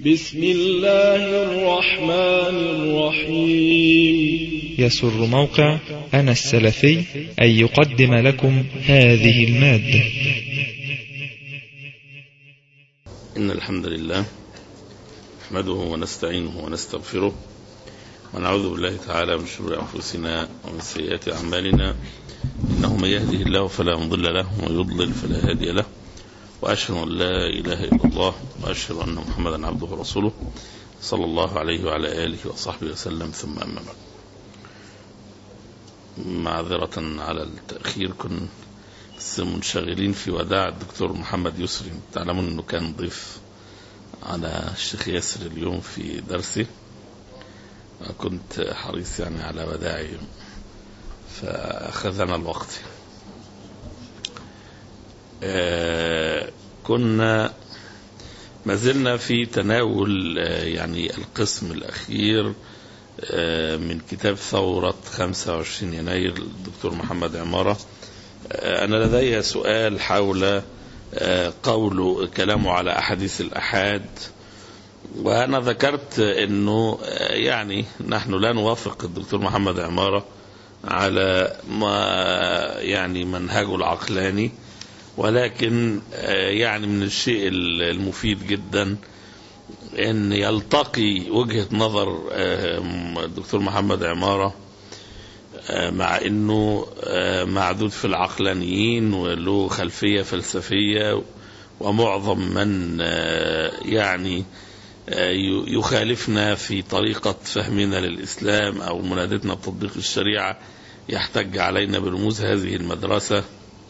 بسم الله الرحمن الرحيم يسر موقع أنا السلفي أن يقدم لكم هذه المادة إن الحمد لله نحمده ونستعينه ونستغفره ونعوذ بالله تعالى من شرور أنفسنا ومن سيئات أعمالنا إنه من يهده الله فلا مضل له ومن يضلل فلا هادي له وأشهد أن لا إله إلا الله وأشهد أن محمدا عبده ورسوله صلى الله عليه وعلى آله وصحبه وسلم ثم أما بعد معذرة على التأخير كن بس منشغلين في وداع الدكتور محمد يسري تعلمون أنه كان ضيف على الشيخ ياسر اليوم في درسه كنت حريص يعني على وداعي فأخذنا الوقت آه كنا ما زلنا في تناول آه يعني القسم الأخير آه من كتاب ثورة 25 يناير الدكتور محمد عمارة أنا لدي سؤال حول قول كلامه على أحاديث الأحاد وأنا ذكرت أنه يعني نحن لا نوافق الدكتور محمد عمارة على ما يعني منهجه العقلاني ولكن يعني من الشيء المفيد جدا ان يلتقي وجهة نظر الدكتور محمد عمارة مع انه معدود في العقلانيين وله خلفية فلسفية ومعظم من يعني يخالفنا في طريقة فهمنا للإسلام أو منادتنا بتطبيق الشريعة يحتج علينا برموز هذه المدرسة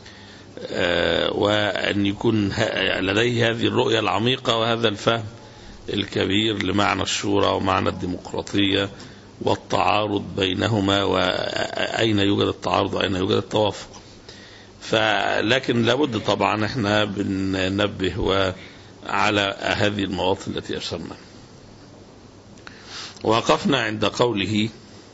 وأن يكون لديه هذه الرؤية العميقة وهذا الفهم الكبير لمعنى الشورى ومعنى الديمقراطية والتعارض بينهما وأين يوجد التعارض وأين يوجد التوافق فلكن لابد طبعا احنا بننبه على هذه المواطن التي أشرنا وقفنا عند قوله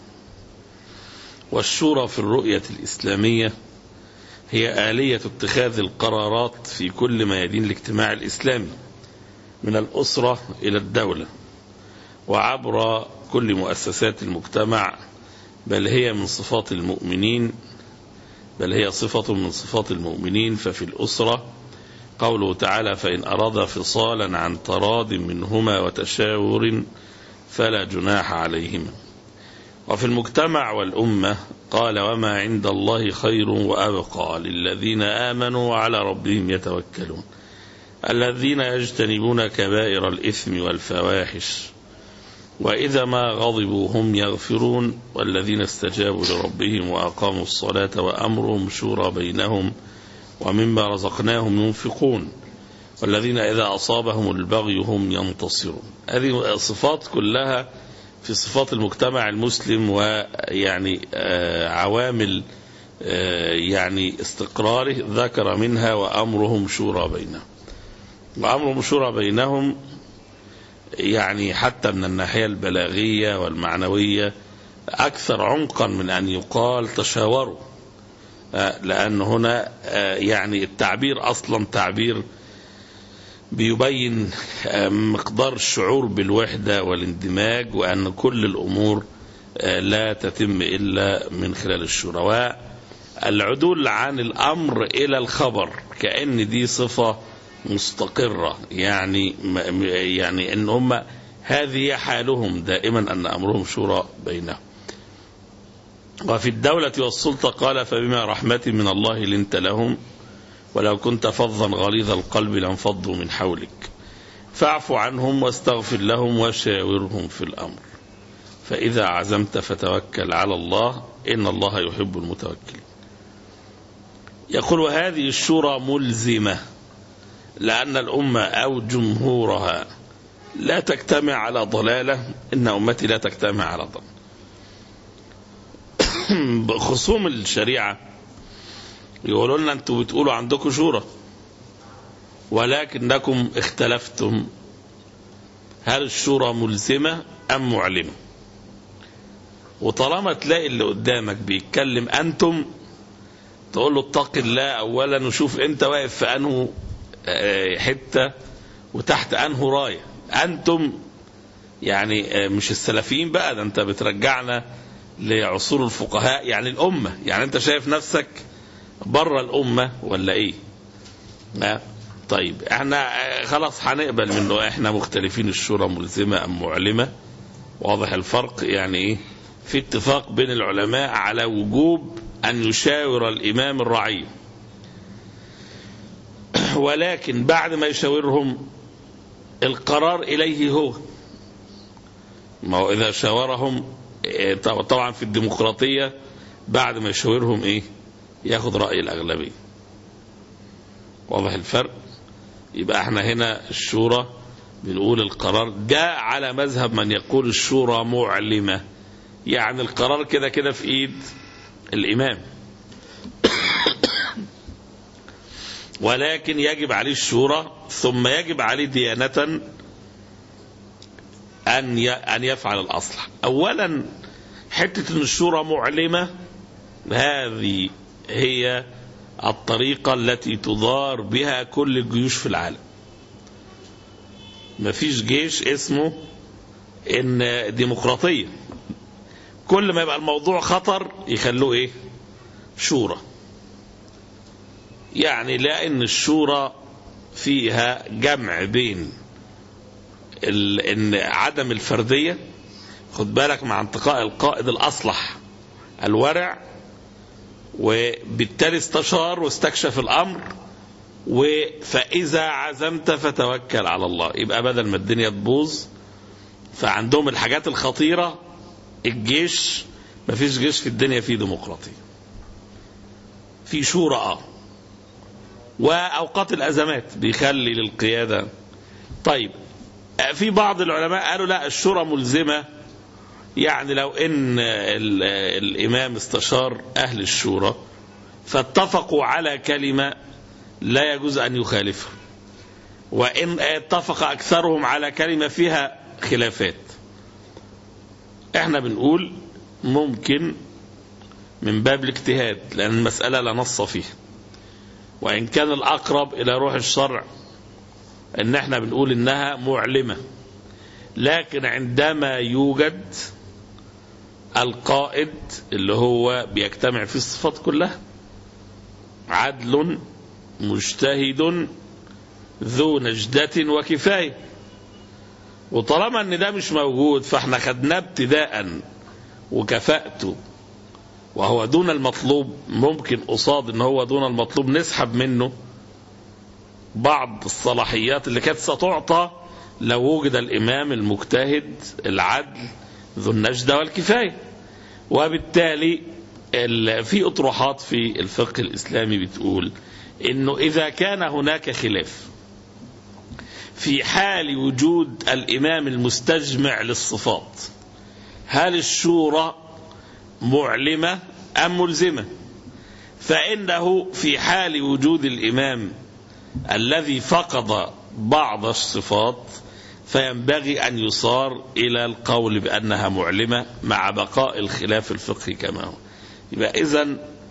والشورى في الرؤية الإسلامية هي آلية اتخاذ القرارات في كل ما يدين الاجتماع الإسلامي من الأسرة إلى الدولة وعبر كل مؤسسات المجتمع بل هي من صفات المؤمنين بل هي صفة من صفات المؤمنين ففي الأسرة قوله تعالى فإن أراد فصالا عن تراض منهما وتشاور فلا جناح عليهما وفي المجتمع والأمة قال وما عند الله خير وأبقى للذين آمنوا وعلى ربهم يتوكلون الذين يجتنبون كبائر الإثم والفواحش وإذا ما غضبوا هم يغفرون والذين استجابوا لربهم وأقاموا الصلاة وأمرهم شورى بينهم ومما رزقناهم ينفقون والذين إذا أصابهم البغي هم ينتصرون هذه صفات كلها في صفات المجتمع المسلم ويعني عوامل يعني استقراره ذكر منها وأمرهم شورى بينهم وأمرهم شورى بينهم يعني حتى من الناحية البلاغية والمعنوية أكثر عمقا من أن يقال تشاوروا لأن هنا يعني التعبير أصلا تعبير بيبين مقدار الشعور بالوحدة والاندماج وأن كل الأمور لا تتم إلا من خلال الشورى والعدول عن الأمر إلى الخبر كأن دي صفة مستقرة يعني يعني ان هم هذه حالهم دائما ان امرهم شورى بينهم وفي الدولة والسلطة قال فبما رحمة من الله لنت لهم ولو كنت فظا غليظ القلب لانفضوا من حولك فاعف عنهم واستغفر لهم وشاورهم في الأمر فإذا عزمت فتوكل على الله إن الله يحب المتوكلين يقول وهذه الشورى ملزمه لأن الأمة أو جمهورها لا تجتمع على ضلالة إن أمتي لا تجتمع على ضلالة خصوم الشريعة يقولوا لنا أنتوا بتقولوا عندكم شورى ولكنكم اختلفتم هل الشورى ملزمة أم معلمة وطالما تلاقي اللي قدامك بيتكلم أنتم تقول له اتق الله أولا وشوف أنت واقف في أنه حتة وتحت أنه راية أنتم يعني آه، مش السلفيين بقى ده أنت بترجعنا لعصور الفقهاء يعني الأمة يعني أنت شايف نفسك بره الأمة ولا إيه لا طيب احنا آه، خلاص هنقبل منه احنا مختلفين الشورى ملزمة أم معلمة واضح الفرق يعني ايه في اتفاق بين العلماء على وجوب أن يشاور الإمام الرعية ولكن بعد ما يشاورهم القرار إليه هو ما هو إذا شاورهم إيه، طبعا في الديمقراطية بعد ما يشاورهم إيه ياخد رأي الأغلبية واضح الفرق يبقى احنا هنا الشورى بنقول القرار جاء على مذهب من يقول الشورى معلمة يعني القرار كده كده في ايد الامام ولكن يجب عليه الشورى ثم يجب عليه ديانة أن أن يفعل الأصلح أولا حتة أن الشورى معلمة هذه هي الطريقة التي تدار بها كل الجيوش في العالم مفيش جيش اسمه ان ديمقراطية كل ما يبقى الموضوع خطر يخلوه ايه شورى يعني لان الشورى فيها جمع بين ال... ان عدم الفردية خد بالك مع انتقاء القائد الاصلح الورع وبالتالي استشار واستكشف الامر فإذا عزمت فتوكل على الله يبقى بدل ما الدنيا تبوظ فعندهم الحاجات الخطيرة الجيش مفيش جيش في الدنيا فيه ديمقراطية في شورى اه وأوقات الأزمات بيخلي للقيادة طيب في بعض العلماء قالوا لا الشورى ملزمة يعني لو ان الامام استشار اهل الشورى فاتفقوا على كلمه لا يجوز ان يخالفها وان اتفق اكثرهم على كلمه فيها خلافات احنا بنقول ممكن من باب الاجتهاد لان المساله لا نص فيها وان كان الاقرب الى روح الشرع ان احنا بنقول انها معلمه لكن عندما يوجد القائد اللي هو بيجتمع فيه الصفات كلها عدل مجتهد ذو نجدة وكفاية وطالما ان ده مش موجود فاحنا خدناه ابتداء وكفاءته وهو دون المطلوب ممكن قصاد ان هو دون المطلوب نسحب منه بعض الصلاحيات اللي كانت ستعطى لو وجد الامام المجتهد العدل ذو النجدة والكفاية وبالتالي في اطروحات في الفقه الاسلامي بتقول انه اذا كان هناك خلاف في حال وجود الامام المستجمع للصفات هل الشورى معلمه ام ملزمه فانه في حال وجود الامام الذي فقد بعض الصفات فينبغي أن يصار إلى القول بأنها معلمة مع بقاء الخلاف الفقهي كما هو يبقى إذا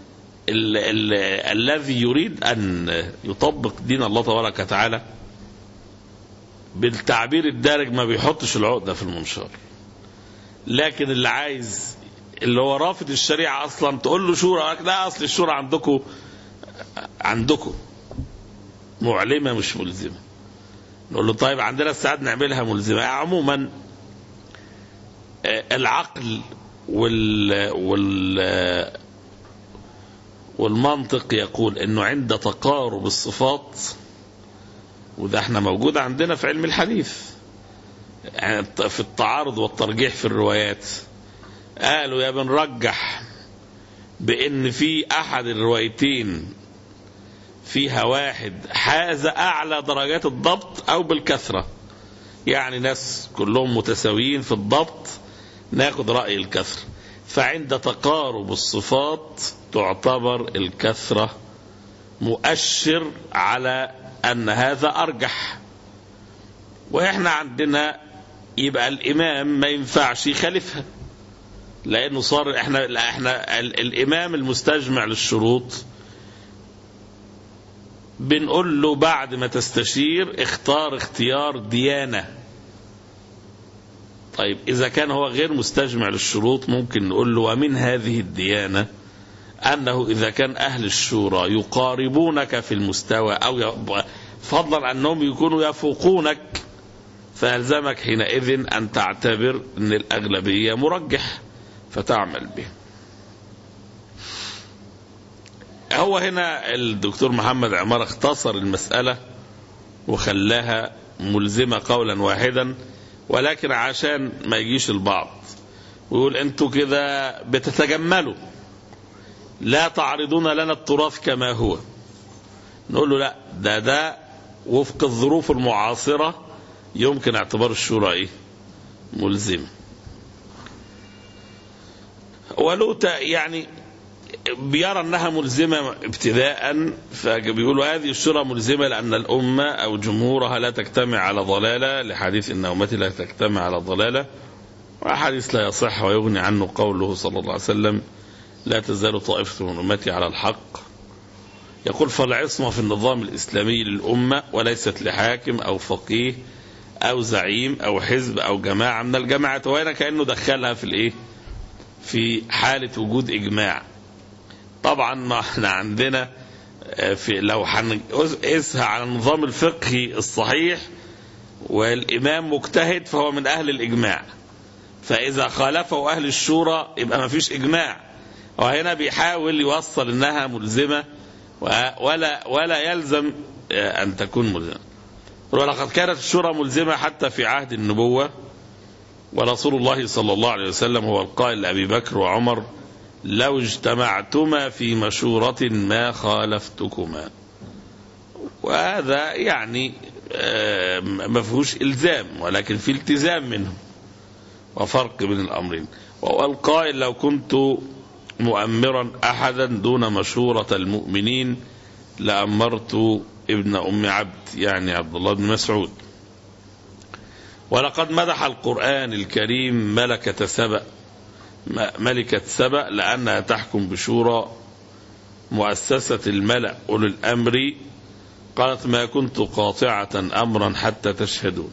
الذي يريد أن يطبق دين الله تبارك وتعالى بالتعبير الدارج ما بيحطش العقدة في المنشار لكن اللي عايز اللي هو رافض الشريعة أصلا تقول له شورى لا أصل الشورى عندكم عندكم معلمة مش ملزمة نقول له طيب عندنا ساعات نعملها ملزمة عموما العقل وال وال والمنطق يقول انه عند تقارب الصفات وده احنا موجود عندنا في علم الحديث يعني في التعارض والترجيح في الروايات قالوا يا بنرجح بان في احد الروايتين فيها واحد حاز أعلى درجات الضبط أو بالكثرة يعني ناس كلهم متساويين في الضبط ناخد رأي الكثرة فعند تقارب الصفات تعتبر الكثرة مؤشر على أن هذا أرجح وإحنا عندنا يبقى الإمام ما ينفعش يخالفها لأنه صار إحنا إحنا الإمام المستجمع للشروط بنقول له بعد ما تستشير اختار اختيار ديانة طيب إذا كان هو غير مستجمع للشروط ممكن نقول له ومن هذه الديانة أنه إذا كان أهل الشورى يقاربونك في المستوى أو ي- فضلا أنهم يكونوا يفوقونك فيلزمك حينئذ أن تعتبر أن الأغلبية مرجح فتعمل به هو هنا الدكتور محمد عمار اختصر المسألة وخلاها ملزمة قولا واحدا ولكن عشان ما يجيش البعض ويقول انتوا كده بتتجملوا لا تعرضون لنا التراث كما هو نقول له لا ده ده وفق الظروف المعاصرة يمكن اعتبار الشورى ايه ملزمة ولو ت- يعني بيرى انها ملزمه ابتداء فبيقولوا هذه الشورى ملزمه لان الامه او جمهورها لا تجتمع على ضلاله لحديث ان امتي لا تجتمع على ضلاله وحديث لا يصح ويغني عنه قوله صلى الله عليه وسلم لا تزال طائفه من امتي على الحق يقول فالعصمه في النظام الاسلامي للامه وليست لحاكم او فقيه او زعيم او حزب او جماعه من الجماعات وهنا كانه دخلها في الايه؟ في حاله وجود اجماع طبعا ما احنا عندنا آه، في لو هنقيسها على النظام الفقهي الصحيح والامام مجتهد فهو من اهل الاجماع فاذا خالفه اهل الشورى يبقى ما فيش اجماع وهنا بيحاول يوصل انها ملزمه و- ولا ولا يلزم آه، ان تكون ملزمه ولقد كانت الشورى ملزمه حتى في عهد النبوه ورسول الله صلى الله عليه وسلم هو القائل لابي بكر وعمر لو اجتمعتما في مشورة ما خالفتكما وهذا يعني آه، ما فيهوش إلزام ولكن في التزام منه وفرق بين الأمرين وهو القائل لو كنت مؤمرا أحدا دون مشورة المؤمنين لأمرت ابن أم عبد يعني عبد الله بن مسعود ولقد مدح القرآن الكريم ملكة سبأ م- ملكة سبأ لأنها تحكم بشورى مؤسسة الملأ أولي الأمر قالت ما كنت قاطعة أمرا حتى تشهدون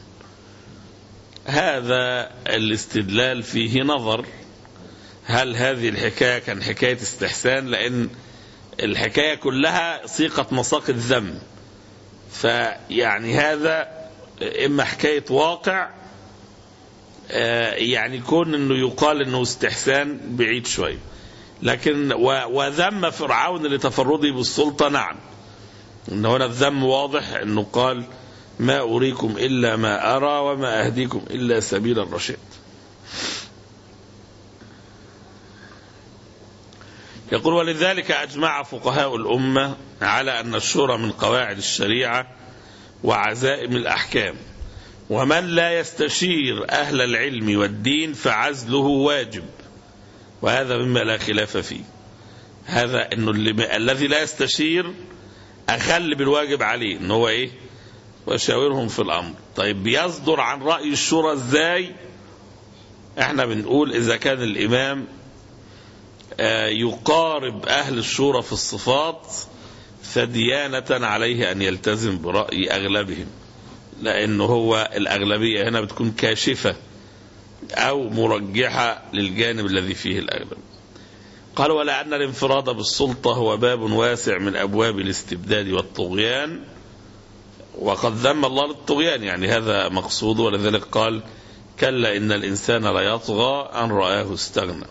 هذا الاستدلال فيه نظر هل هذه الحكاية كان حكاية استحسان لأن الحكاية كلها صيغة مساق الذم فيعني هذا إما حكاية واقع آه، يعني كون انه يقال انه استحسان بعيد شويه لكن و- وذم فرعون لتفرده بالسلطه نعم ان هنا الذم واضح انه قال ما اريكم الا ما ارى وما اهديكم الا سبيل الرشاد يقول ولذلك اجمع فقهاء الامه على ان الشورى من قواعد الشريعه وعزائم الاحكام ومن لا يستشير أهل العلم والدين فعزله واجب وهذا مما لا خلاف فيه هذا انه اللي الذي لا يستشير اخل بالواجب عليه ان هو ايه وشاورهم في الامر طيب بيصدر عن راي الشورى ازاي احنا بنقول اذا كان الامام آه، يقارب اهل الشورى في الصفات فديانه عليه ان يلتزم براي اغلبهم لأنه هو الأغلبية هنا بتكون كاشفة أو مرجحة للجانب الذي فيه الأغلب قال ولا أن الانفراد بالسلطة هو باب واسع من أبواب الاستبداد والطغيان وقد ذم الله للطغيان يعني هذا مقصود ولذلك قال كلا إن الإنسان ليطغى أن رآه استغنى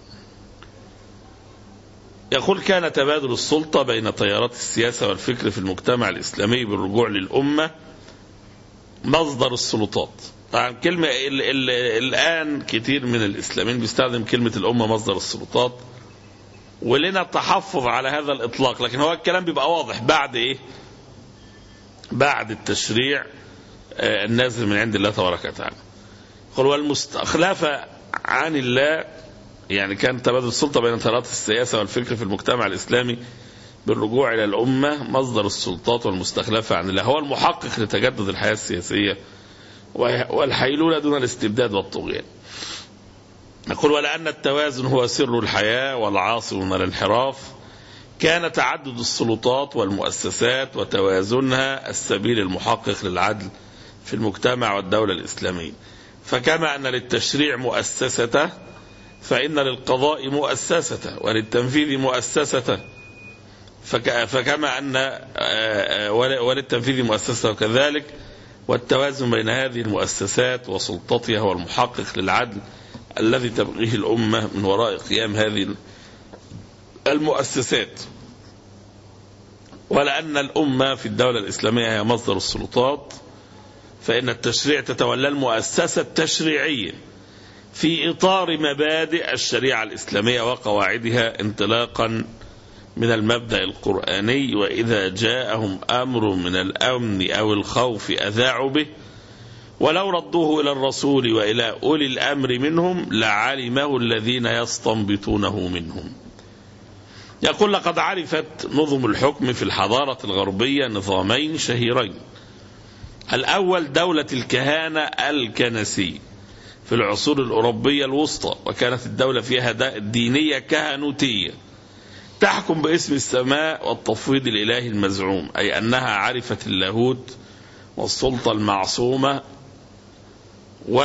يقول كان تبادل السلطة بين تيارات السياسة والفكر في المجتمع الإسلامي بالرجوع للأمة مصدر السلطات طبعا كلمة ال ال الآن كتير من الإسلاميين بيستخدم كلمة الأمة مصدر السلطات ولنا تحفظ على هذا الإطلاق لكن هو الكلام بيبقى واضح بعد إيه بعد التشريع آه، النازل من عند الله تبارك وتعالى قل والمستخلفة عن الله يعني كان تبادل السلطة بين تيارات السياسة والفكر في المجتمع الإسلامي بالرجوع إلى الأمة مصدر السلطات والمستخلفة عن الله هو المحقق لتجدد الحياة السياسية والحيلولة دون الاستبداد والطغيان يقول ولأن التوازن هو سر الحياة والعاصي من الانحراف كان تعدد السلطات والمؤسسات وتوازنها السبيل المحقق للعدل في المجتمع والدولة الإسلامية فكما أن للتشريع مؤسسته فإن للقضاء مؤسسته وللتنفيذ مؤسسته فك فكما أن آه، آه، ول- وللتنفيذ مؤسسته كذلك والتوازن بين هذه المؤسسات وسلطتها هو المحقق للعدل الذي تبغيه الأمة من وراء قيام هذه المؤسسات ولأن الأمة في الدولة الإسلامية هي مصدر السلطات فإن التشريع تتولى المؤسسة التشريعية في إطار مبادئ الشريعة الإسلامية وقواعدها انطلاقا من المبدأ القرآني وإذا جاءهم أمر من الأمن أو الخوف أذاعوا به ولو ردوه إلى الرسول وإلى أولي الأمر منهم لعلمه الذين يستنبطونه منهم يقول لقد عرفت نظم الحكم في الحضارة الغربية نظامين شهيرين الأول دولة الكهانة الكنسية في العصور الأوروبية الوسطى وكانت الدولة فيها دا- دينية كهنوتية تحكم باسم السماء والتفويض الإلهي المزعوم أي أنها عرفت اللاهوت والسلطة المعصومة و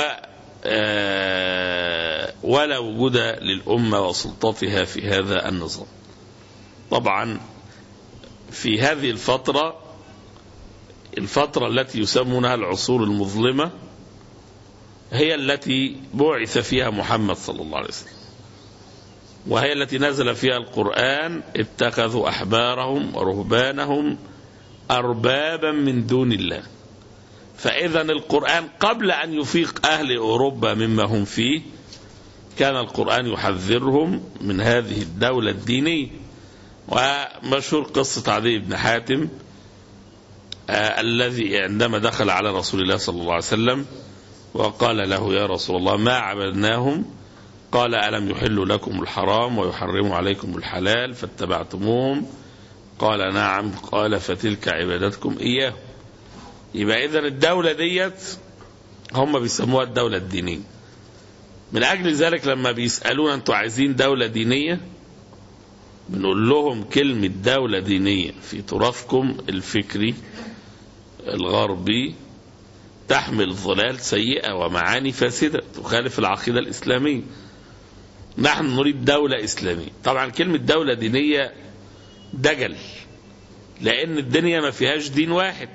آه، ولا وجود للأمة وسلطتها في هذا النظام طبعا في هذه الفترة الفترة التي يسمونها العصور المظلمة هي التي بعث فيها محمد صلى الله عليه وسلم وهي التي نزل فيها القرآن اتخذوا أحبارهم ورهبانهم أربابا من دون الله فإذا القرآن قبل أن يفيق أهل أوروبا مما هم فيه كان القرآن يحذرهم من هذه الدولة الدينية ومشهور قصة عدي بن حاتم آه الذي عندما دخل على رسول الله صلى الله عليه وسلم وقال له يا رسول الله ما عبدناهم قال ألم يحلوا لكم الحرام ويحرموا عليكم الحلال فاتبعتموهم قال نعم قال فتلك عبادتكم إياه يبقى إذا الدولة ديت هم بيسموها الدولة الدينية من أجل ذلك لما بيسألونا أنتوا عايزين دولة دينية بنقول لهم كلمة دولة دينية في تراثكم الفكري الغربي تحمل ظلال سيئة ومعاني فاسدة تخالف العقيدة الإسلامية نحن نريد دولة إسلامية طبعا كلمة دولة دينية دجل لأن الدنيا ما فيهاش دين واحد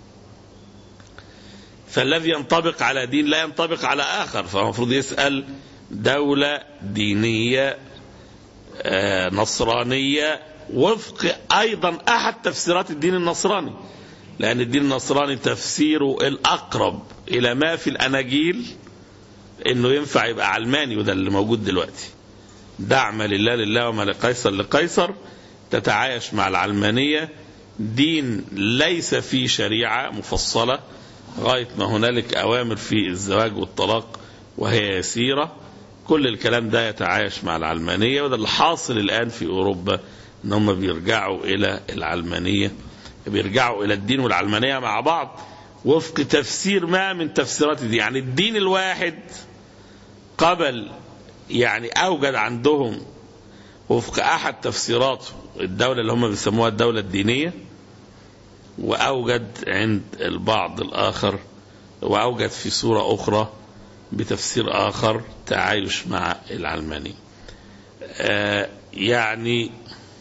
فالذي ينطبق على دين لا ينطبق على آخر فالمفروض يسأل دولة دينية آه، نصرانية وفق أيضا أحد تفسيرات الدين النصراني لأن الدين النصراني تفسيره الأقرب إلى ما في الأناجيل إنه ينفع يبقى علماني وده اللي موجود دلوقتي دعم لله لله وما لقيصر لقيصر تتعايش مع العلمانية دين ليس فيه شريعة مفصلة غاية ما هنالك أوامر في الزواج والطلاق وهي يسيرة كل الكلام ده يتعايش مع العلمانية وده اللي حاصل الآن في أوروبا إن هم بيرجعوا إلى العلمانية بيرجعوا إلى الدين والعلمانية مع بعض وفق تفسير ما من تفسيرات الدين يعني الدين الواحد قبل يعني أوجد عندهم وفق أحد تفسيراته الدولة اللي هم بيسموها الدولة الدينية وأوجد عند البعض الآخر وأوجد في صورة أخرى بتفسير آخر تعايش مع العلماني آه يعني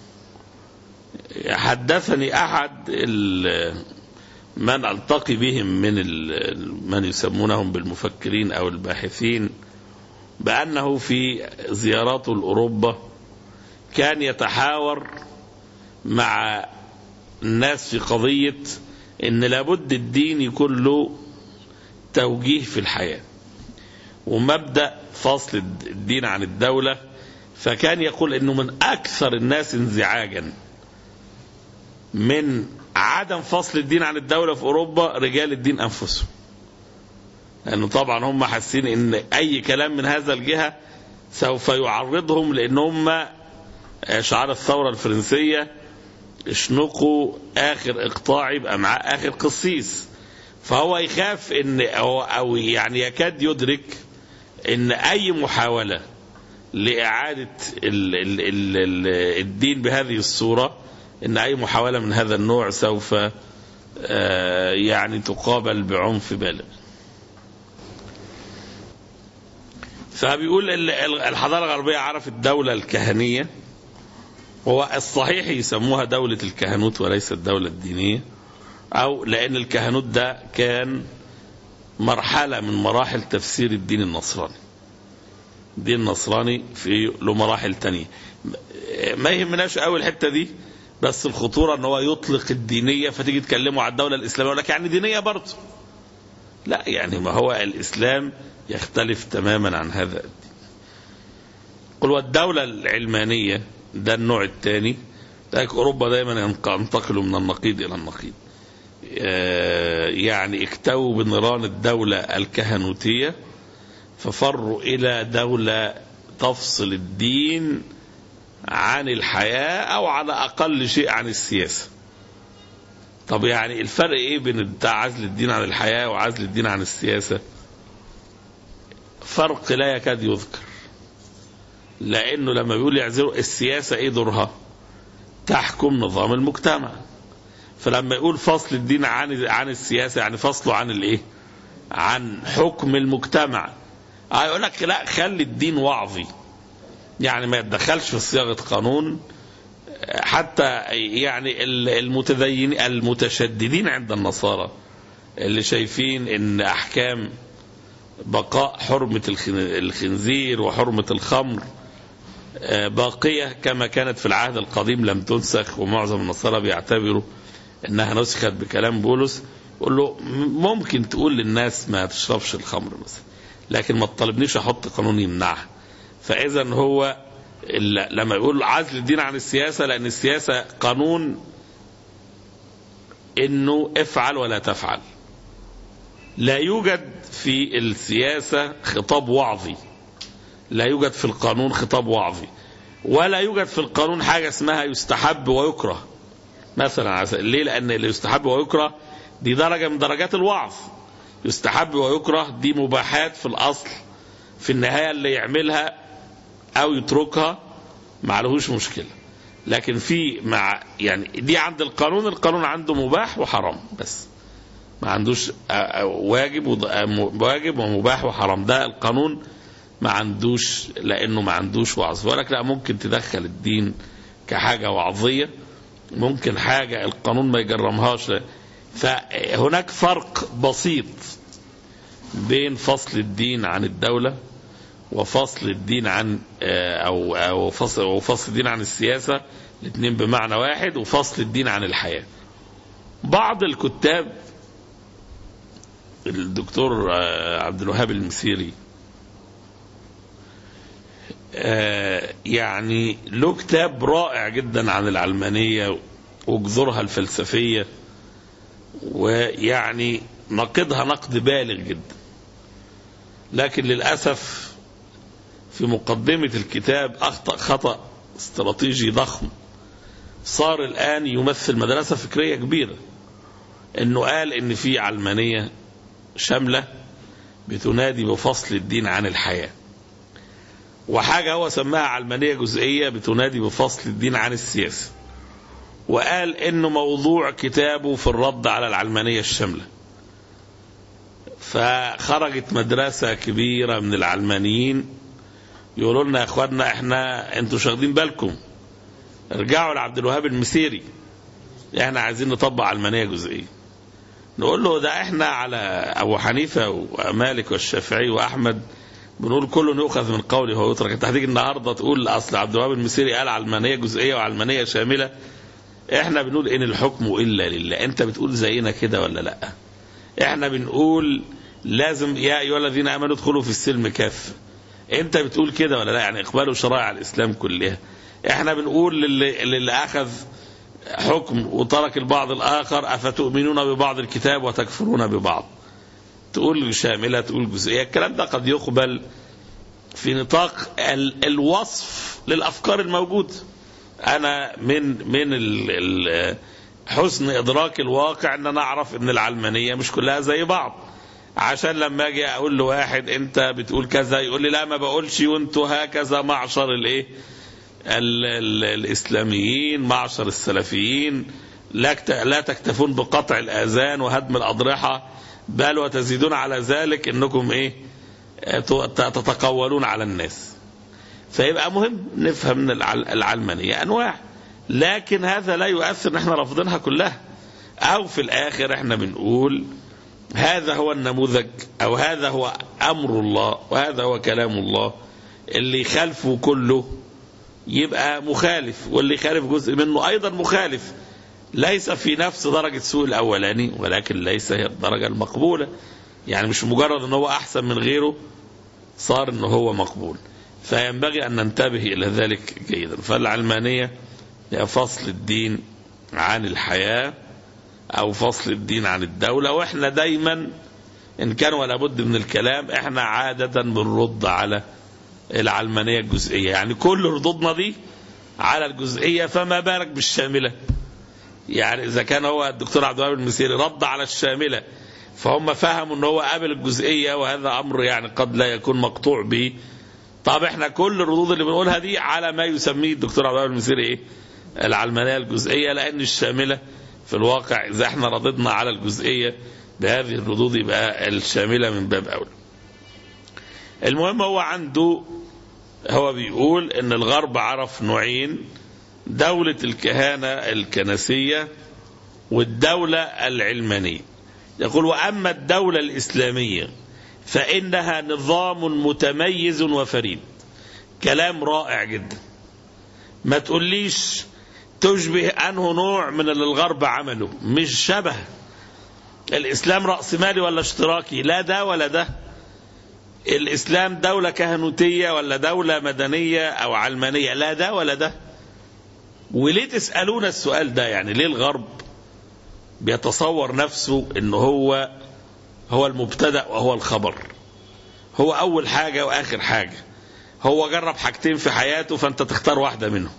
حدثني أحد ال- من ألتقي بهم من ال- من يسمونهم بالمفكرين أو الباحثين بأنه في زياراته لأوروبا كان يتحاور مع الناس في قضية ان لابد الدين يكون له توجيه في الحياة ومبدأ فصل الدين عن الدولة فكان يقول انه من اكثر الناس انزعاجا من عدم فصل الدين عن الدولة في اوروبا رجال الدين انفسهم لانه طبعا هم حاسين ان اي كلام من هذا الجهة سوف يعرضهم لان هم شعار الثورة الفرنسية اشنقوا اخر اقطاع يبقى معاه اخر قسيس فهو يخاف ان او, أو يعني يكاد يدرك ان اي محاولة لاعادة ال ال ال ال الدين بهذه الصورة ان اي محاولة من هذا النوع سوف آه، يعني تقابل بعنف بالغ فبيقول ال- ال- الحضارة الغربية عرفت الدولة الكهنية هو الصحيح يسموها دولة الكهنوت وليس الدولة الدينية أو لأن الكهنوت ده كان مرحلة من مراحل تفسير الدين النصراني الدين النصراني في له مراحل تانية ما يهمناش قوي الحتة دي بس الخطورة ان هو يطلق الدينية فتيجي تكلموا على الدولة الإسلامية يقول لك يعني دينية برضه لا يعني ما هو الإسلام يختلف تماما عن هذا الدين قل والدولة العلمانية ده النوع الثاني لذلك أوروبا دايما ينتقلوا من النقيض إلى النقيض آه، يعني اكتووا بنيران الدولة الكهنوتية ففروا إلى دولة تفصل الدين عن الحياة أو على أقل شيء عن السياسة طب يعني الفرق إيه بين بتاع عزل الدين عن الحياة وعزل الدين عن السياسة فرق لا يكاد يذكر لأنه لما بيقول يعزلوا السياسة إيه دورها تحكم نظام المجتمع فلما يقول فصل الدين عن عن السياسة يعني فصله عن الإيه عن حكم المجتمع آه يقول لك لا خلي الدين وعظي يعني ما يتدخلش في صياغه قانون حتى يعني المتدين المتشددين عند النصارى اللي شايفين ان احكام بقاء حرمه الخنزير وحرمه الخمر باقيه كما كانت في العهد القديم لم تنسخ ومعظم النصارى بيعتبروا انها نسخت بكلام بولس يقول له ممكن تقول للناس ما تشربش الخمر مثلا لكن ما تطالبنيش احط قانون يمنعها فاذا هو لما يقول عزل الدين عن السياسه لان السياسه قانون انه افعل ولا تفعل لا يوجد في السياسه خطاب وعظي لا يوجد في القانون خطاب وعظي ولا يوجد في القانون حاجه اسمها يستحب ويكره مثلا ليه لان اللي يستحب ويكره دي درجه من درجات الوعظ يستحب ويكره دي مباحات في الاصل في النهايه اللي يعملها او يتركها ما عليهوش مشكله لكن في مع يعني دي عند القانون القانون عنده مباح وحرام بس ما عندوش واجب واجب ومباح وحرام ده القانون ما عندوش لانه ما عندوش وعظ ولك لا ممكن تدخل الدين كحاجه وعظيه ممكن حاجه القانون ما يجرمهاش فهناك فرق بسيط بين فصل الدين عن الدوله وفصل الدين عن او او فصل وفصل الدين عن السياسه الاثنين بمعنى واحد وفصل الدين عن الحياه. بعض الكتاب الدكتور عبد الوهاب المسيري يعني له كتاب رائع جدا عن العلمانيه وجذورها الفلسفيه ويعني نقدها نقد بالغ جدا لكن للاسف في مقدمة الكتاب أخطأ خطأ استراتيجي ضخم صار الآن يمثل مدرسة فكرية كبيرة إنه قال إن في علمانية شاملة بتنادي بفصل الدين عن الحياة وحاجة هو سماها علمانية جزئية بتنادي بفصل الدين عن السياسة وقال إنه موضوع كتابه في الرد على العلمانية الشاملة فخرجت مدرسة كبيرة من العلمانيين يقولوا لنا يا اخواننا احنا انتوا مش واخدين بالكم ارجعوا لعبد الوهاب المسيري احنا عايزين نطبق علمانيه جزئيه نقول له ده احنا على ابو حنيفه ومالك والشافعي واحمد بنقول كله يؤخذ من قوله وهو يترك انت هتيجي النهارده تقول اصل عبد الوهاب المسيري قال علمانيه جزئيه وعلمانيه شامله احنا بنقول ان الحكم الا لله انت بتقول زينا كده ولا لا احنا بنقول لازم يا ايها الذين امنوا ادخلوا في السلم كافه انت بتقول كده ولا لا يعني اقبلوا شرائع الاسلام كلها احنا بنقول للي, للي اخذ حكم وترك البعض الاخر افتؤمنون ببعض الكتاب وتكفرون ببعض تقول شامله تقول جزئيه الكلام ده قد يقبل في نطاق ال الوصف للافكار الموجوده انا من من ال ال حسن ادراك الواقع ان انا اعرف ان العلمانيه مش كلها زي بعض عشان لما اجي اقول لواحد انت بتقول كذا يقول لي لا ما بقولش وانتوا هكذا معشر الايه ال ال الاسلاميين معشر السلفيين لا لا تكتفون بقطع الاذان وهدم الاضرحه بل وتزيدون على ذلك انكم ايه تتقولون على الناس فيبقى مهم نفهم من العل- العلمانية أنواع لكن هذا لا يؤثر ان احنا رافضينها كلها او في الاخر احنا بنقول هذا هو النموذج او هذا هو امر الله وهذا هو كلام الله اللي خلفه كله يبقى مخالف واللي خالف جزء منه ايضا مخالف ليس في نفس درجة سوء الاولاني ولكن ليس هي الدرجة المقبولة يعني مش مجرد ان هو احسن من غيره صار ان هو مقبول فينبغي ان ننتبه الى ذلك جيدا فالعلمانية هي فصل الدين عن الحياة او فصل الدين عن الدولة واحنا دايما ان كان ولا بد من الكلام احنا عادة بنرد على العلمانية الجزئية يعني كل ردودنا دي على الجزئية فما بالك بالشاملة يعني اذا كان هو الدكتور عبد الوهاب المسيري رد على الشاملة فهم فهموا ان هو قابل الجزئية وهذا امر يعني قد لا يكون مقطوع به طب احنا كل الردود اللي بنقولها دي على ما يسميه الدكتور عبد الوهاب المسيري ايه العلمانية الجزئية لان الشاملة في الواقع اذا احنا رددنا على الجزئية بهذه الردود يبقى الشاملة من باب اولى المهم هو عنده هو بيقول ان الغرب عرف نوعين دولة الكهانة الكنسية والدولة العلمانية يقول وأما الدولة الإسلامية فإنها نظام متميز وفريد كلام رائع جدا ما تقوليش تشبه أنه نوع من اللي الغرب عمله مش شبه الإسلام رأسمالي ولا اشتراكي لا ده ولا ده الإسلام دولة كهنوتية ولا دولة مدنية أو علمانية لا ده ولا ده وليه تسألون السؤال ده يعني ليه الغرب بيتصور نفسه ان هو هو المبتدأ وهو الخبر هو اول حاجة واخر حاجة هو جرب حاجتين في حياته فانت تختار واحدة منهم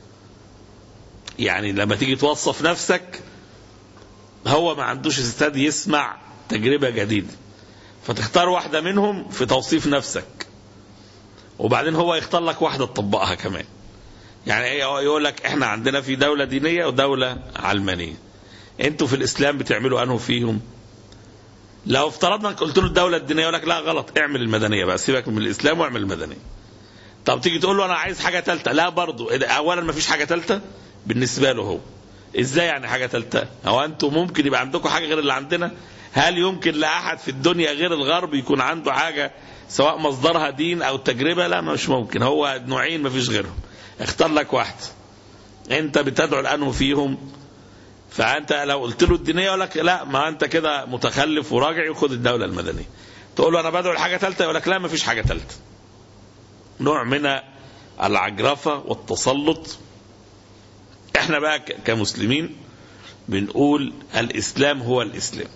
يعني لما تيجي توصف نفسك هو ما عندوش استعداد يسمع تجربة جديدة فتختار واحدة منهم في توصيف نفسك وبعدين هو يختار لك واحدة تطبقها كمان يعني يقول لك احنا عندنا في دولة دينية ودولة علمانية انتوا في الاسلام بتعملوا انه فيهم لو افترضنا انك قلت له الدولة الدينية يقول لك لا غلط اعمل المدنية بقى سيبك من الاسلام واعمل المدنية طب تيجي تقول له انا عايز حاجة ثالثة لا برضو اولا ما فيش حاجة ثالثة بالنسبة له هو ازاي يعني حاجة ثالثة هو انتوا ممكن يبقى عندكم حاجة غير اللي عندنا هل يمكن لاحد في الدنيا غير الغرب يكون عنده حاجة سواء مصدرها دين او تجربة لا مش ممكن هو نوعين ما فيش غيرهم اختار لك واحد انت بتدعو لانه فيهم فانت لو قلت له الدينيه يقول لك لا ما انت كده متخلف وراجع وخد الدوله المدنيه تقول له انا بدعو لحاجه ثالثه يقول لك لا ما فيش حاجه ثالثه نوع من العجرفه والتسلط احنا بقى كمسلمين بنقول الاسلام هو الاسلام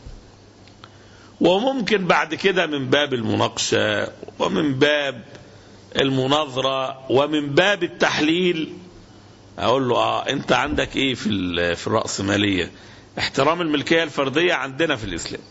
وممكن بعد كده من باب المناقشه ومن باب المناظره ومن باب التحليل اقول له اه انت عندك ايه في في الراسماليه احترام الملكيه الفرديه عندنا في الاسلام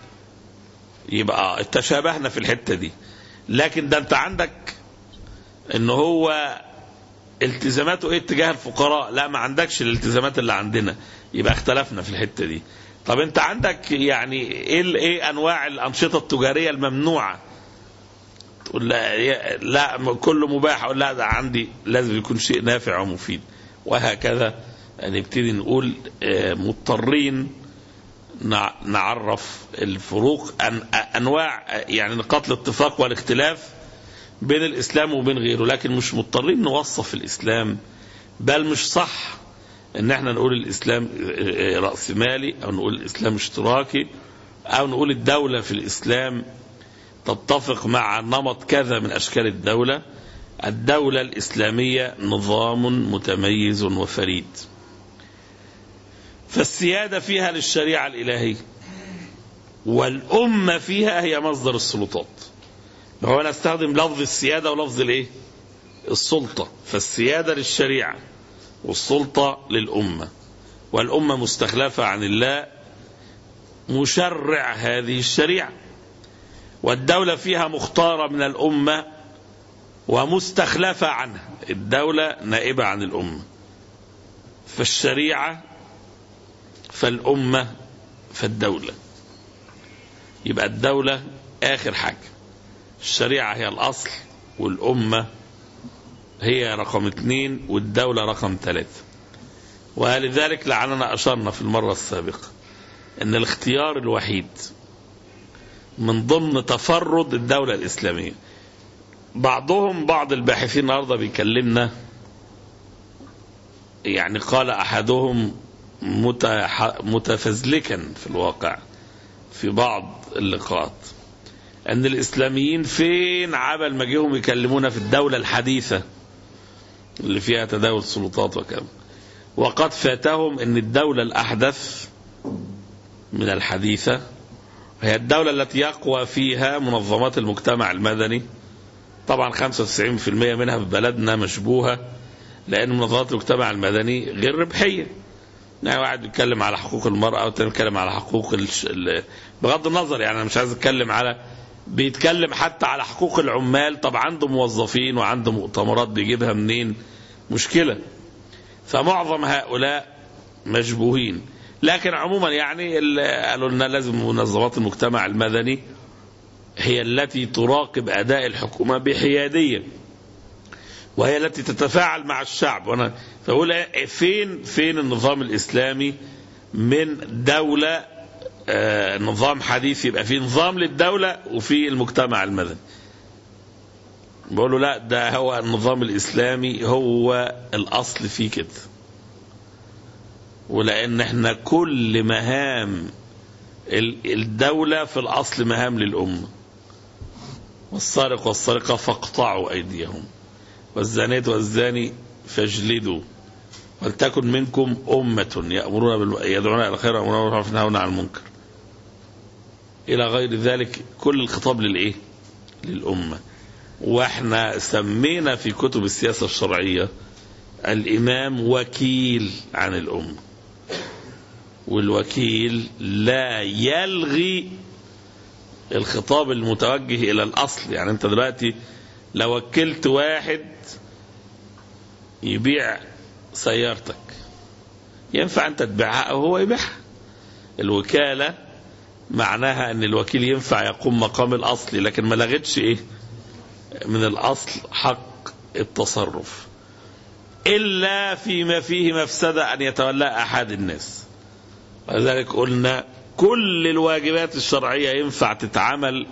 يبقى تشابهنا في الحته دي لكن ده انت عندك ان هو التزاماته ايه اتجاه الفقراء لا ما عندكش الالتزامات اللي عندنا يبقى اختلفنا في الحته دي طب انت عندك يعني ايه ايه انواع الانشطه التجاريه الممنوعه تقول لا لا كله مباح اقول لا ده عندي لازم يكون شيء نافع ومفيد وهكذا نبتدي نقول مضطرين نعرف الفروق انواع يعني نقاط الاتفاق والاختلاف بين الاسلام وبين غيره لكن مش مضطرين نوصف الاسلام بل مش صح ان احنا نقول الاسلام راسمالي او نقول الاسلام اشتراكي او نقول الدوله في الاسلام تتفق مع نمط كذا من اشكال الدوله الدوله الاسلاميه نظام متميز وفريد فالسياده فيها للشريعه الالهيه والامه فيها هي مصدر السلطات هو انا استخدم لفظ السياده ولفظ الايه السلطه فالسياده للشريعه والسلطه للامه والامه مستخلفه عن الله مشرع هذه الشريعه والدولة فيها مختارة من الأمة ومستخلفة عنها الدولة نائبة عن الأمة فالشريعة فالأمة فالدولة يبقى الدولة آخر حاجة الشريعة هي الأصل والأمة هي رقم اثنين والدولة رقم ثلاثة ولذلك لعلنا أشرنا في المرة السابقة أن الاختيار الوحيد من ضمن تفرد الدولة الإسلامية بعضهم بعض الباحثين النهارده بيكلمنا يعني قال أحدهم متفزلكا في الواقع في بعض اللقاءات أن الإسلاميين فين عبل ما جيهم يكلمونا في الدولة الحديثة اللي فيها تداول سلطات وكذا وقد فاتهم أن الدولة الأحدث من الحديثة هي الدولة التي يقوى فيها منظمات المجتمع المدني طبعا 95% منها في بلدنا مشبوهة لأن منظمات المجتمع المدني غير ربحية يعني واحد بيتكلم على حقوق المرأة والتاني بيتكلم على حقوق الش... ال... بغض النظر يعني أنا مش عايز أتكلم على بيتكلم حتى على حقوق العمال طب عنده موظفين وعنده مؤتمرات بيجيبها منين مشكلة فمعظم هؤلاء مشبوهين لكن عموما يعني قالوا لنا لازم منظمات المجتمع المدني هي التي تراقب أداء الحكومة بحيادية وهي التي تتفاعل مع الشعب وانا فاقول فين فين النظام الاسلامي من دوله آه نظام حديث يبقى في نظام للدوله وفي المجتمع المدني بقول له لا ده هو النظام الاسلامي هو الاصل فيه كده ولان احنا كل مهام الدوله في الاصل مهام للامه والسارق والسارقه فاقطعوا ايديهم والزانية والزاني فاجلدوا ولتكن منكم أمة يأمرون بال... يدعون إلى الخير ويأمرون بالمعروف وينهون عن المنكر. إلى غير ذلك كل الخطاب للإيه؟ للأمة. وإحنا سمينا في كتب السياسة الشرعية الإمام وكيل عن الأمة. والوكيل لا يلغي الخطاب المتوجه إلى الأصل، يعني أنت دلوقتي لو وكلت واحد يبيع سيارتك ينفع انت تبيعها او هو يبيعها الوكالة معناها ان الوكيل ينفع يقوم مقام الاصلي لكن ما لغتش ايه من الاصل حق التصرف الا فيما فيه مفسدة ان يتولى احد الناس ولذلك قلنا كل الواجبات الشرعية ينفع تتعمل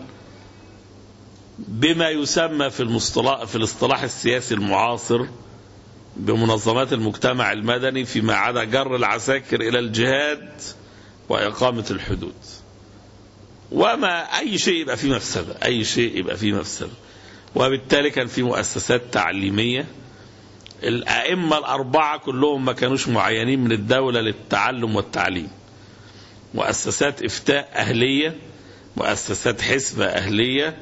بما يسمى في المصطلح في الاصطلاح السياسي المعاصر بمنظمات المجتمع المدني فيما عدا جر العساكر الى الجهاد واقامه الحدود. وما اي شيء يبقى فيه مفسده، اي شيء يبقى فيه مفسده. وبالتالي كان في مؤسسات تعليميه الائمه الاربعه كلهم ما كانوش معينين من الدوله للتعلم والتعليم. مؤسسات افتاء اهليه، مؤسسات حسبه اهليه،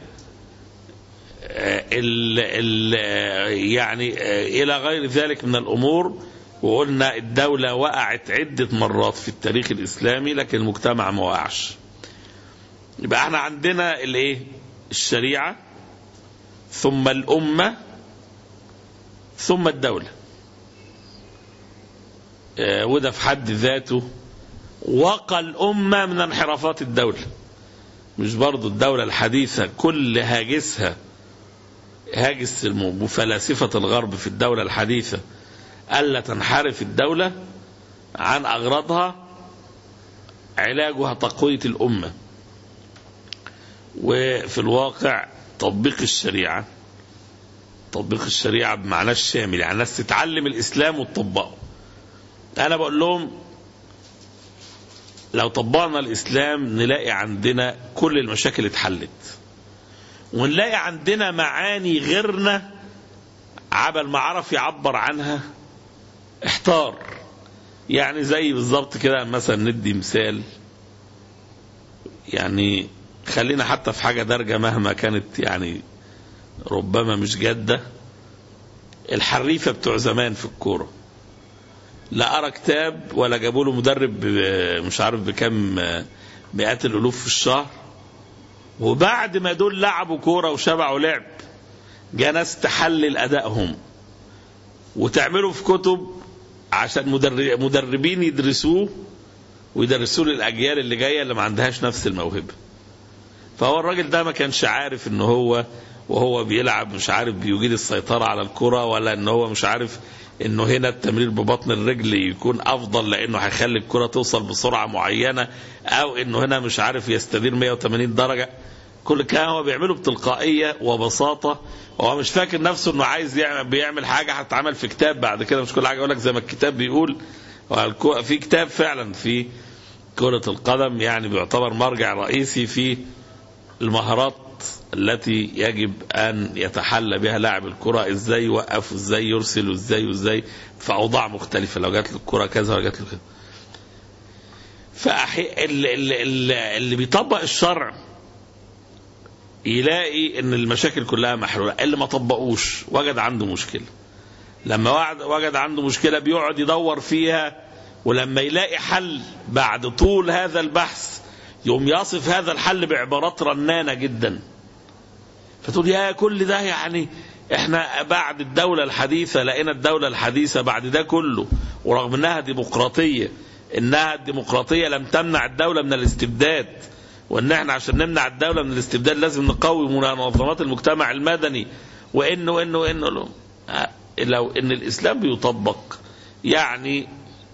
ال ال يعني الى غير ذلك من الامور وقلنا الدولة وقعت عدة مرات في التاريخ الاسلامي لكن المجتمع ما وقعش. يبقى احنا عندنا الايه؟ الشريعة ثم الأمة ثم الدولة. وده في حد ذاته وقى الأمة من انحرافات الدولة. مش برضو الدولة الحديثة كل هاجسها هاجس وفلاسفة الغرب في الدولة الحديثة ألا تنحرف الدولة عن أغراضها علاجها تقوية الأمة وفي الواقع تطبيق الشريعة تطبيق الشريعة بمعناه الشامل يعني الناس تتعلم الإسلام وتطبقه أنا بقول لهم لو طبقنا الإسلام نلاقي عندنا كل المشاكل اتحلت ونلاقي عندنا معاني غيرنا عبل ما عرف يعبر عنها احتار يعني زي بالظبط كده مثلا ندي مثال يعني خلينا حتى في حاجة درجة مهما كانت يعني ربما مش جادة الحريفة بتوع زمان في الكورة لا أرى كتاب ولا جابوا له مدرب مش عارف بكم مئات الألوف في الشهر وبعد ما دول لعبوا كورة وشبعوا لعب جاء ناس تحلل أدائهم وتعملوا في كتب عشان مدربين يدرسوه ويدرسوه للأجيال اللي جاية اللي ما عندهاش نفس الموهبة فهو الراجل ده ما كانش عارف ان هو وهو بيلعب مش عارف بيجيد السيطرة على الكرة ولا ان هو مش عارف انه هنا التمرير ببطن الرجل يكون افضل لانه هيخلي الكرة توصل بسرعة معينة او انه هنا مش عارف يستدير 180 درجة كل كلام هو بيعمله بتلقائية وبساطة هو مش فاكر نفسه انه عايز يعمل بيعمل حاجة هتتعمل في كتاب بعد كده مش كل حاجة يقول لك زي ما الكتاب بيقول في كتاب فعلا في كرة القدم يعني بيعتبر مرجع رئيسي في المهارات التي يجب ان يتحلى بها لاعب الكرة ازاي يوقف وازاي يرسل وازاي وازاي في اوضاع مختلفة لو جات له الكرة كذا ولا جات له كذا فأحي... اللي, اللي, اللي بيطبق الشرع يلاقي ان المشاكل كلها محلوله اللي ما طبقوش وجد عنده مشكله لما وجد عنده مشكله بيقعد يدور فيها ولما يلاقي حل بعد طول هذا البحث يقوم يصف هذا الحل بعبارات رنانه جدا فتقول يا كل ده يعني احنا بعد الدوله الحديثه لقينا الدوله الحديثه بعد ده كله ورغم انها ديمقراطيه انها الديمقراطيه لم تمنع الدوله من الاستبداد وان احنا عشان نمنع الدوله من الاستبداد لازم نقوي منظمات المجتمع المدني وانه وانه وانه لو, لو ان الاسلام بيطبق يعني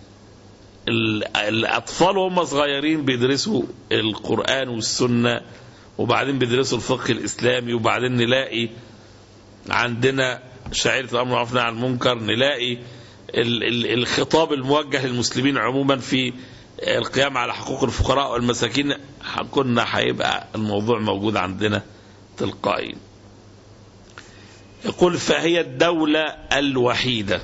الاطفال وهم صغيرين بيدرسوا القران والسنه وبعدين بيدرسوا الفقه الاسلامي وبعدين نلاقي عندنا شعيره الامر بالمعروف عن المنكر نلاقي الخطاب الموجه للمسلمين عموما في القيام على حقوق الفقراء والمساكين كنا هيبقى الموضوع موجود عندنا تلقائيا يقول فهي الدولة الوحيدة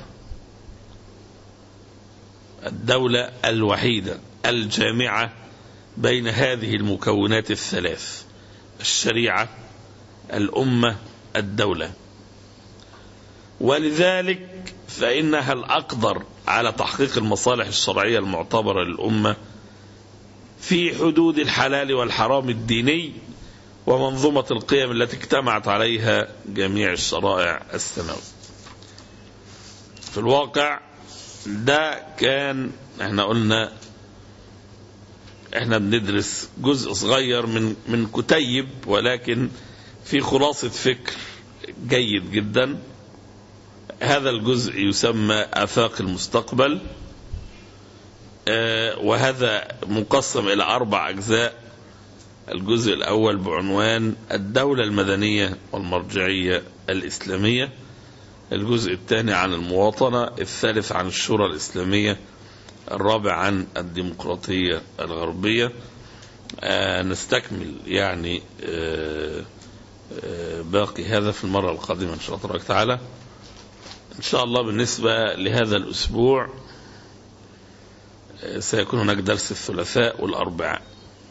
الدولة الوحيدة الجامعة بين هذه المكونات الثلاث الشريعة الأمة الدولة ولذلك فإنها الأقدر على تحقيق المصالح الشرعية المعتبرة للأمة في حدود الحلال والحرام الديني ومنظومة القيم التي اجتمعت عليها جميع الشرائع السماوية في الواقع ده كان احنا قلنا احنا بندرس جزء صغير من من كتيب ولكن في خلاصة فكر جيد جدا هذا الجزء يسمى آفاق المستقبل آه وهذا مقسم إلى أربع أجزاء الجزء الأول بعنوان الدولة المدنية والمرجعية الإسلامية الجزء الثاني عن المواطنة الثالث عن الشورى الإسلامية الرابع عن الديمقراطية الغربية آه نستكمل يعني آه آه باقي هذا في المرة القادمة إن شاء الله تبارك تعالى إن شاء الله بالنسبة لهذا الأسبوع سيكون هناك درس الثلاثاء والأربعاء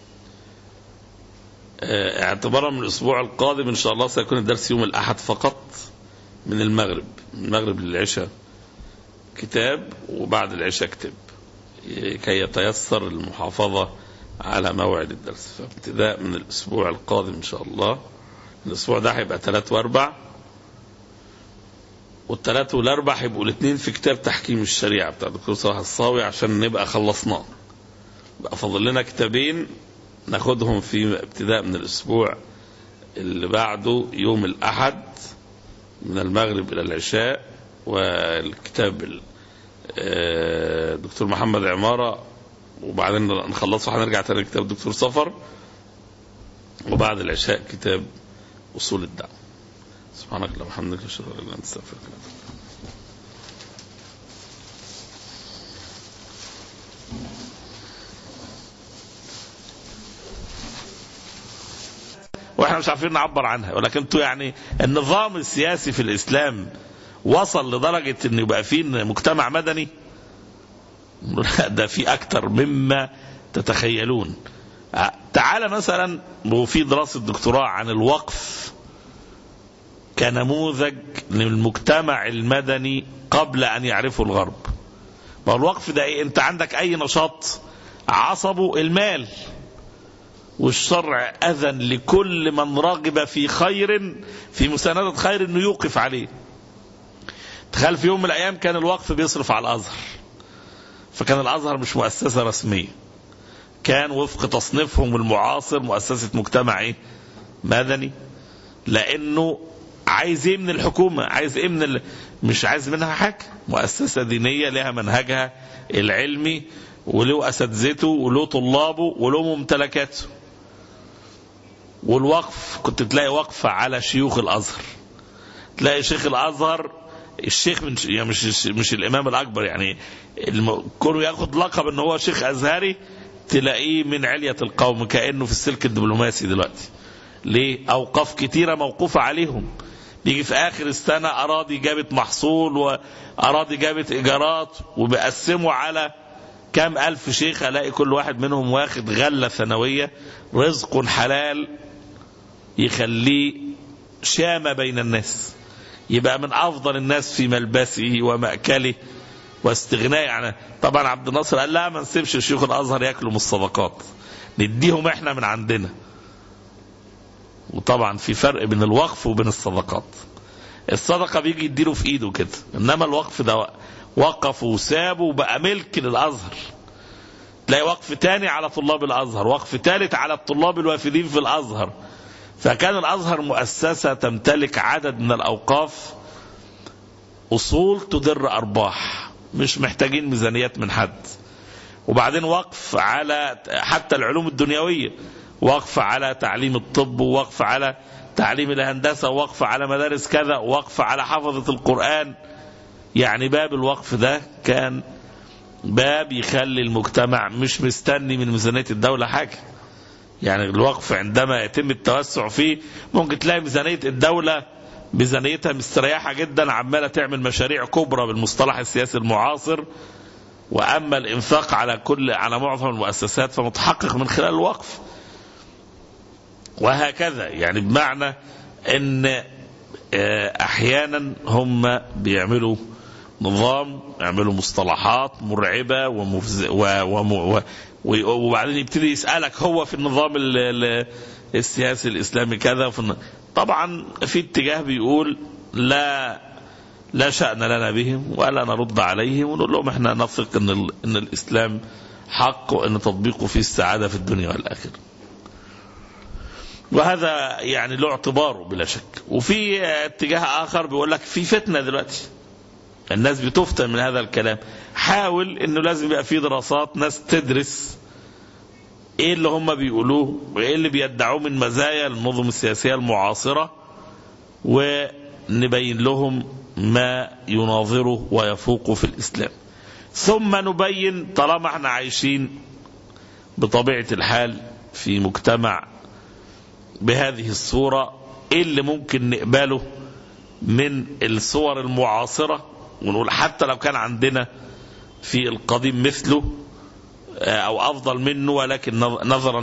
اعتبارا من الأسبوع القادم إن شاء الله سيكون الدرس يوم الأحد فقط من المغرب من المغرب للعشاء كتاب وبعد العشاء كتاب كي يتيسر المحافظة على موعد الدرس فابتداء من الأسبوع القادم إن شاء الله الأسبوع ده هيبقى ثلاث وأربع والثلاث والأربع هيبقوا الاثنين في كتاب تحكيم الشريعة بتاع الدكتور صلاح الصاوي عشان نبقى خلصناه بقى فاضل لنا كتابين ناخدهم في ابتداء من الأسبوع اللي بعده يوم الأحد من المغرب إلى العشاء والكتاب الدكتور محمد عمارة وبعدين نخلصه هنرجع تاني كتاب الدكتور صفر وبعد العشاء كتاب أصول الدعوة سبحانك اللهم وبحمدك اشهد ان لا اله الا انت استغفرك واحنا مش عارفين نعبر عنها ولكن انتوا يعني النظام السياسي في الاسلام وصل لدرجه ان يبقى فيه مجتمع مدني ده في اكتر مما تتخيلون تعال مثلا وفي دراسه دكتوراه عن الوقف كنموذج للمجتمع المدني قبل ان يعرفه الغرب ما الوقف ده ايه انت عندك اي نشاط عصبه المال والشرع اذن لكل من رغب في خير في مساندة خير انه يوقف عليه تخيل في يوم من الايام كان الوقف بيصرف على الازهر فكان الازهر مش مؤسسة رسمية كان وفق تصنيفهم المعاصر مؤسسة مجتمع ايه مدني لانه عايز ايه من الحكومه عايز ايه من ال... مش عايز منها حاجه مؤسسه دينيه لها منهجها العلمي وله اساتذته وله طلابه وله ممتلكاته والوقف كنت تلاقي وقف على شيوخ الازهر تلاقي شيخ الازهر الشيخ من يعني مش مش الامام الاكبر يعني الم... كونه ياخد لقب ان هو شيخ ازهري تلاقيه من علية القوم كانه في السلك الدبلوماسي دلوقتي ليه اوقاف كتيره موقوفه عليهم بيجي في اخر السنه اراضي جابت محصول واراضي جابت ايجارات وبيقسموا على كام الف شيخ الاقي كل واحد منهم واخد غله ثانويه رزق حلال يخليه شامه بين الناس يبقى من افضل الناس في ملبسه ومأكله واستغناء عنه طبعا عبد الناصر قال لا ما نسيبش شيوخ الازهر ياكلوا من الصدقات نديهم احنا من عندنا وطبعا في فرق بين الوقف وبين الصدقات الصدقه بيجي يديله في ايده كده انما الوقف ده وقف وسابه وبقى ملك للازهر تلاقي وقف تاني على طلاب الازهر وقف ثالث على الطلاب الوافدين في الازهر فكان الازهر مؤسسه تمتلك عدد من الاوقاف اصول تدر ارباح مش محتاجين ميزانيات من حد وبعدين وقف على حتى العلوم الدنيويه وقف على تعليم الطب ووقف على تعليم الهندسه ووقف على مدارس كذا ووقف على حفظه القران يعني باب الوقف ده كان باب يخلي المجتمع مش مستني من ميزانيه الدوله حاجه يعني الوقف عندما يتم التوسع فيه ممكن تلاقي ميزانيه الدوله ميزانيتها مستريحه جدا عماله تعمل مشاريع كبرى بالمصطلح السياسي المعاصر واما الانفاق على كل على معظم المؤسسات فمتحقق من خلال الوقف وهكذا يعني بمعنى ان احيانا هم بيعملوا نظام يعملوا مصطلحات مرعبه ومفز و... و... و... وبعدين يبتدي يسالك هو في النظام ال... ال... السياسي الاسلامي كذا في... طبعا في اتجاه بيقول لا لا شأن لنا بهم ولا نرد عليهم ونقول لهم احنا نثق ان ال... ان الاسلام حق وان تطبيقه فيه السعاده في الدنيا والاخره. وهذا يعني له اعتباره بلا شك وفي اتجاه اخر بيقول لك في فتنه دلوقتي الناس بتفتن من هذا الكلام حاول انه لازم يبقى في دراسات ناس تدرس ايه اللي هم بيقولوه وايه اللي بيدعوه من مزايا النظم السياسيه المعاصره ونبين لهم ما يناظره ويفوق في الاسلام ثم نبين طالما احنا عايشين بطبيعه الحال في مجتمع بهذه الصورة ايه اللي ممكن نقبله من الصور المعاصرة ونقول حتى لو كان عندنا في القديم مثله او افضل منه ولكن نظرا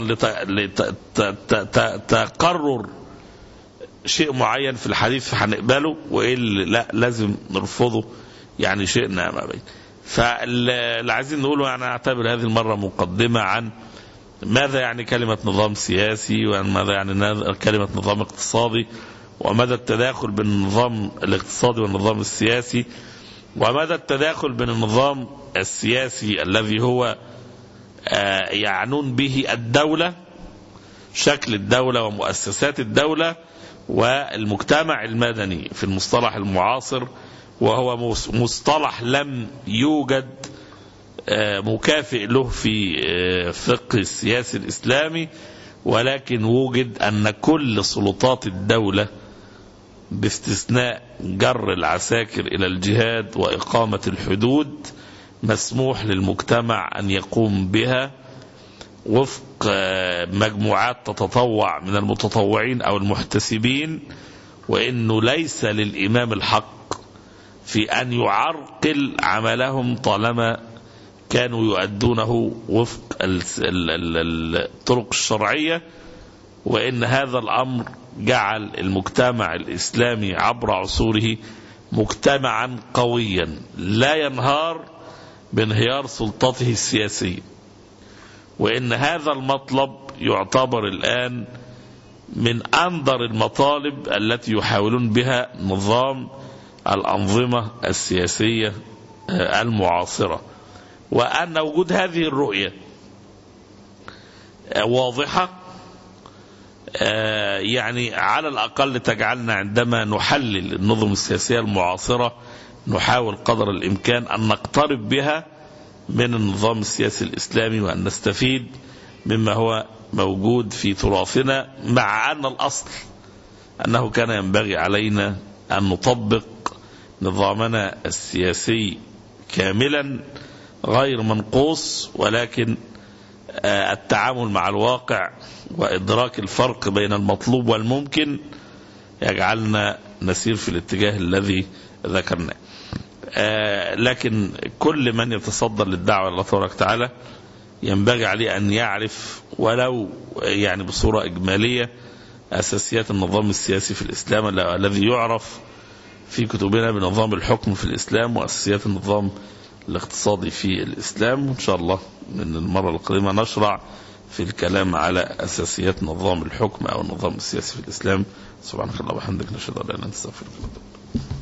لتقرر شيء معين في الحديث هنقبله وايه اللي لا لازم نرفضه يعني شئنا ما بين فاللي عايزين نقوله يعني اعتبر هذه المره مقدمه عن ماذا يعني كلمة نظام سياسي وماذا يعني كلمة نظام اقتصادي ومدى التداخل بين النظام الاقتصادي والنظام السياسي ومدى التداخل بين النظام السياسي الذي هو يعنون به الدولة شكل الدولة ومؤسسات الدولة والمجتمع المدني في المصطلح المعاصر وهو مصطلح لم يوجد مكافئ له في فقه السياسي الاسلامي ولكن وجد ان كل سلطات الدوله باستثناء جر العساكر الى الجهاد واقامه الحدود مسموح للمجتمع ان يقوم بها وفق مجموعات تتطوع من المتطوعين او المحتسبين وانه ليس للامام الحق في ان يعرقل عملهم طالما كانوا يؤدونه وفق الطرق الشرعيه وان هذا الامر جعل المجتمع الاسلامي عبر عصوره مجتمعا قويا لا ينهار بانهيار سلطته السياسيه وان هذا المطلب يعتبر الان من انظر المطالب التي يحاولون بها نظام الانظمه السياسيه المعاصره وأن وجود هذه الرؤية واضحة آه، يعني على الأقل تجعلنا عندما نحلل النظم السياسية المعاصرة نحاول قدر الإمكان أن نقترب بها من النظام السياسي الإسلامي وأن نستفيد مما هو موجود في تراثنا مع أن الأصل أنه كان ينبغي علينا أن نطبق نظامنا السياسي كاملا غير منقوص ولكن آه، التعامل مع الواقع وإدراك الفرق بين المطلوب والممكن يجعلنا نسير في الاتجاه الذي ذكرناه آه، لكن كل من يتصدر للدعوة الله تبارك وتعالى ينبغي عليه أن يعرف ولو يعني بصورة إجمالية أساسيات النظام السياسي في الإسلام الذي يعرف في كتبنا بنظام الحكم في الإسلام وأساسيات النظام الاقتصادي في الإسلام وإن شاء الله من المرة القادمة نشرع في الكلام على أساسيات نظام الحكم أو النظام السياسي في الإسلام سبحانك اللهم وبحمدك نشهد أن لا إله إلا أنت نستغفرك ونتوب إليك